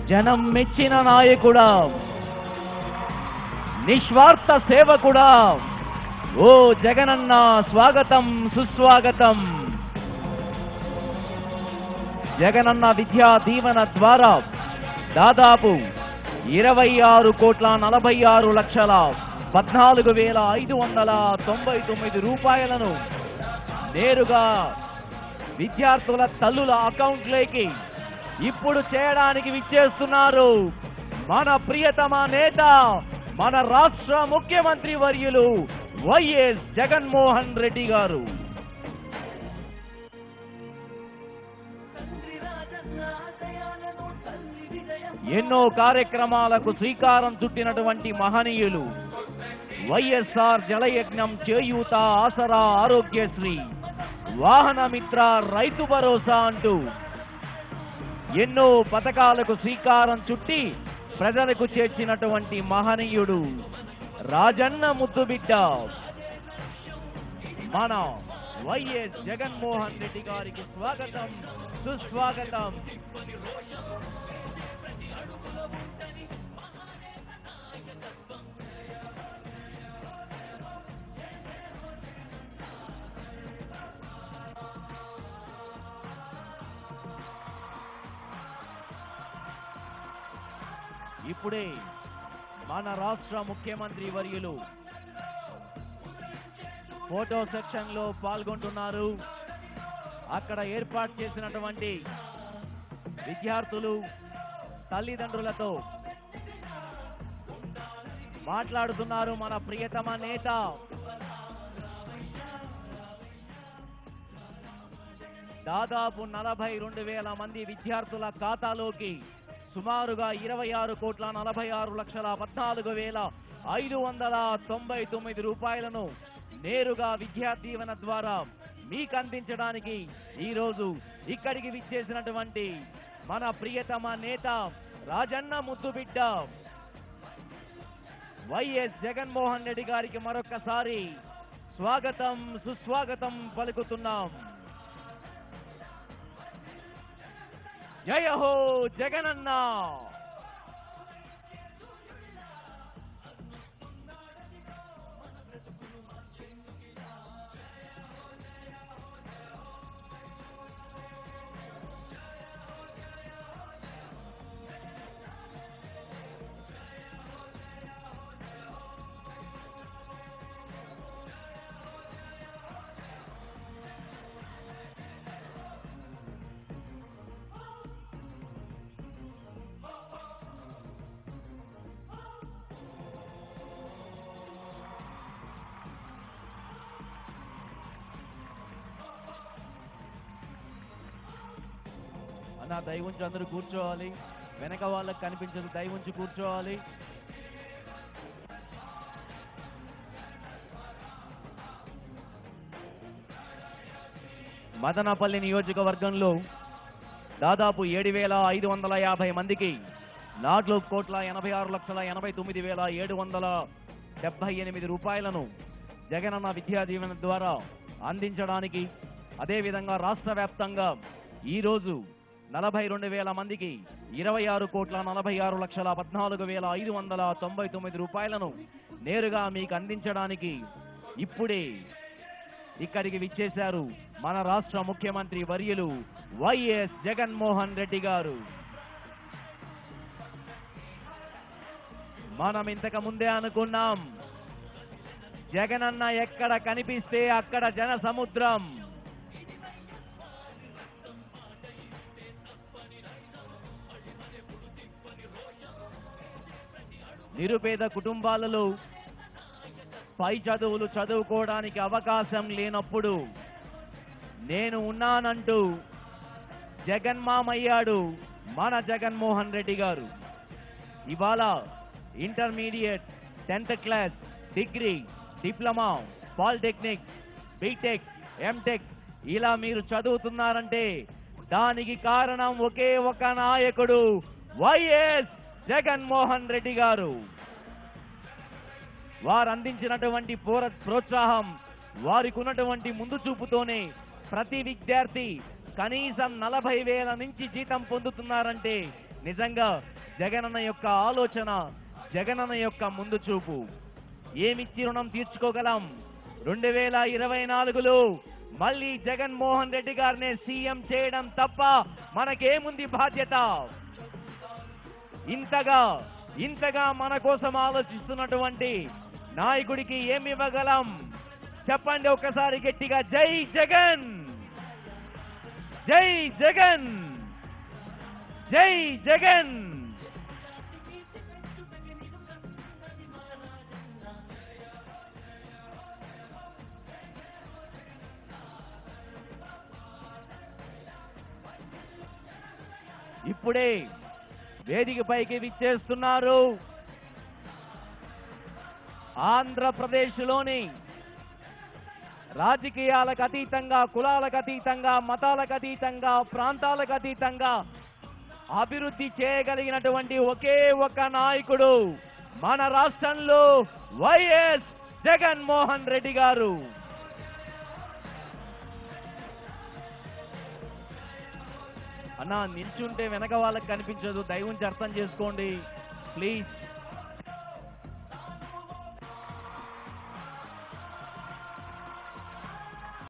జనం మెచ్చిన నాయకుడా నిస్వార్థ సేవకుడా ఓ జగనన్న స్వాగతం సుస్వాగతం జగనన్న విద్యా దీవెన ద్వారా దాదాపు ఇరవై ఆరు కోట్ల నలభై ఆరు లక్షల పద్నాలుగు వేల ఐదు వందల తొంభై తొమ్మిది రూపాయలను నేరుగా విద్యార్థుల తల్లుల అకౌంట్లోకి ఇప్పుడు చేయడానికి విచ్చేస్తున్నారు మన ప్రియతమ నేత మన రాష్ట్ర ముఖ్యమంత్రి వర్యులు వైఎస్ జగన్మోహన్ రెడ్డి గారు ఎన్నో కార్యక్రమాలకు శ్రీకారం చుట్టినటువంటి మహనీయులు వైఎస్ఆర్ జలయజ్ఞం చేయూత ఆసరా ఆరోగ్యశ్రీ వాహన మిత్ర రైతు భరోసా అంటూ ఎన్నో పథకాలకు శ్రీకారం చుట్టి ప్రజలకు చేర్చినటువంటి మహనీయుడు రాజన్న ముద్దుబిడ్డ మన వైఎస్ జగన్మోహన్ రెడ్డి గారికి స్వాగతం సుస్వాగతం ఇప్పుడే మన రాష్ట్ర ముఖ్యమంత్రి వర్యులు ఫోటో సెక్షన్ లో పాల్గొంటున్నారు అక్కడ ఏర్పాటు చేసినటువంటి విద్యార్థులు తల్లిదండ్రులతో మాట్లాడుతున్నారు మన ప్రియతమ నేత దాదాపు నలభై రెండు వేల మంది విద్యార్థుల ఖాతాలోకి సుమారుగా ఇరవై ఆరు కోట్ల నలభై ఆరు లక్షల పద్నాలుగు వేల ఐదు వందల తొంభై తొమ్మిది రూపాయలను నేరుగా విద్యా దీవెన ద్వారా మీకు అందించడానికి ఈరోజు ఇక్కడికి విచ్చేసినటువంటి మన ప్రియతమ నేత రాజన్న ముద్దుబిడ్డ వైఎస్ జగన్మోహన్ రెడ్డి గారికి మరొక్కసారి స్వాగతం సుస్వాగతం పలుకుతున్నాం జయ హో జగనన్న అన్న దయవుంచి అందరూ కూర్చోవాలి వెనక వాళ్ళకి కనిపించదు దయవుంచి కూర్చోవాలి మదనపల్లి నియోజకవర్గంలో దాదాపు ఏడు వేల ఐదు వందల యాభై మందికి నాలుగు కోట్ల ఎనభై ఆరు లక్షల ఎనభై తొమ్మిది వేల ఏడు వందల డెబ్బై ఎనిమిది రూపాయలను జగనన్న విద్యా దీవెన ద్వారా అందించడానికి అదేవిధంగా రాష్ట్ర వ్యాప్తంగా ఈరోజు నలభై రెండు వేల మందికి ఇరవై ఆరు కోట్ల నలభై ఆరు లక్షల పద్నాలుగు వేల ఐదు వందల తొంభై తొమ్మిది రూపాయలను నేరుగా మీకు అందించడానికి ఇప్పుడే ఇక్కడికి విచ్చేశారు మన రాష్ట్ర ముఖ్యమంత్రి వర్యులు వైఎస్ జగన్మోహన్ రెడ్డి గారు మనం ఇంతకు ముందే అనుకున్నాం జగనన్న ఎక్కడ కనిపిస్తే అక్కడ జన సముద్రం నిరుపేద కుటుంబాలలో పై చదువులు చదువుకోవడానికి అవకాశం లేనప్పుడు నేను ఉన్నానంటూ జగన్మామయ్యాడు మన జగన్మోహన్ రెడ్డి గారు ఇవాళ intermediate tenth class degree diploma polytechnic BTech MTech ఇలా మీరు చదువుతున్నారంటే దానికి కారణం ఒకే ఒక నాయకుడు వైఎస్ జగన్మోహన్ రెడ్డి గారు వారు అందించినటువంటి పోర ప్రోత్సాహం వారికి ఉన్నటువంటి ముందు చూపుతోనే ప్రతి విద్యార్థి కనీసం నలభై వేల నుంచి జీతం పొందుతున్నారంటే నిజంగా జగనన్న యొక్క ఆలోచన జగనన్న యొక్క ముందు చూపు ఏమిచ్చి రుణం తీర్చుకోగలం రెండు వేల ఇరవై నాలుగులో మళ్ళీ జగన్మోహన్ రెడ్డి గారిని సీఎం చేయడం తప్ప మనకేముంది బాధ్యత ఇంతగా ఇంతగా మన కోసం ఆలోచిస్తున్నటువంటి నాయకుడికి ఏమి ఇవ్వగలం చెప్పండి ఒక్కసారి గట్టిగా జై జగన్ జై జగన్ జై జగన్ ఇప్పుడే వేదికపైకి విచ్చేస్తున్నారు ఆంధ్రప్రదేశ్లోని రాజకీయాలకు అతీతంగా కులాలకు అతీతంగా మతాలకు అతీతంగా ప్రాంతాలకు అతీతంగా అభివృద్ధి చేయగలిగినటువంటి ఒకే ఒక నాయకుడు మన రాష్ట్రంలో వైఎస్ జగన్మోహన్ రెడ్డి గారు అన్నా నిల్చుంటే వెనక వాళ్ళకి కనిపించదు దైవం అర్థం చేసుకోండి ప్లీజ్